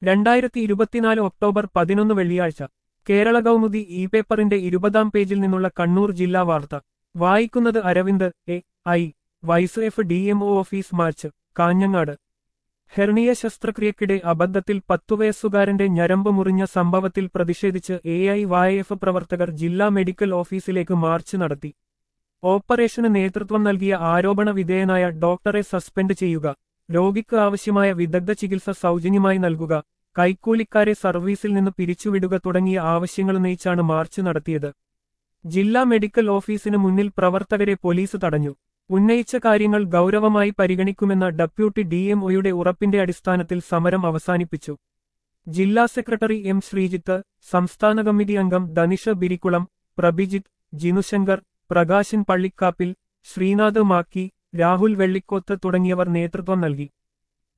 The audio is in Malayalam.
രണ്ടായിരത്തി ഇരുപത്തിനാല് ഒക്ടോബർ പതിനൊന്ന് വെള്ളിയാഴ്ച കേരള കൗമുദി ഇ പേപ്പറിന്റെ ഇരുപതാം പേജിൽ നിന്നുള്ള കണ്ണൂർ ജില്ലാ വാർത്ത വായിക്കുന്നത് Aravind A I Y F D M O office march Kanhangad hernia ശസ്ത്രക്രിയക്കിടെ അബദ്ധത്തിൽ പത്തുവയസ്സുകാരന്റെ ഞരമ്പ് മുറിഞ്ഞ സംഭവത്തിൽ പ്രതിഷേധിച്ച് എ ഐ വായഎഫ് പ്രവർത്തകർ ജില്ലാ മെഡിക്കൽ ഓഫീസിലേക്ക് മാർച്ച് നടത്തി ഓപ്പറേഷന് നേതൃത്വം നൽകിയ ആരോപണ വിധേയനായ ഡോക്ടറെ സസ്പെൻഡ് ചെയ്യുക രോഗിക്ക് ആവശ്യമായ വിദഗ്ധ ചികിത്സ സൗജന്യമായി നൽകുക കൈക്കൂലിക്കാരെ സർവീസിൽ നിന്ന് പിരിച്ചുവിടുക തുടങ്ങിയ ആവശ്യങ്ങൾ ഉന്നയിച്ചാണ് മാർച്ച് നടത്തിയത് ജില്ലാ മെഡിക്കൽ ഓഫീസിന് മുന്നിൽ പ്രവർത്തകരെ പോലീസ് തടഞ്ഞു ഉന്നയിച്ച കാര്യങ്ങൾ ഗൗരവമായി പരിഗണിക്കുമെന്ന ഡെപ്യൂട്ടി ഡിഎംഒയുടെ ഉറപ്പിന്റെ അടിസ്ഥാനത്തിൽ സമരം അവസാനിപ്പിച്ചു ജില്ലാ സെക്രട്ടറി എം ശ്രീജിത്ത് സംസ്ഥാന കമ്മിറ്റി അംഗം ധനിഷ ബിരിക്കുളം പ്രഭിജിത്ത് ജിനുശങ്കർ പ്രകാശൻ പള്ളിക്കാപ്പിൽ ശ്രീനാഥ് മാക്കി രാഹുൽ വെള്ളിക്കോത്ത് തുടങ്ങിയവർ നേതൃത്വം നൽകി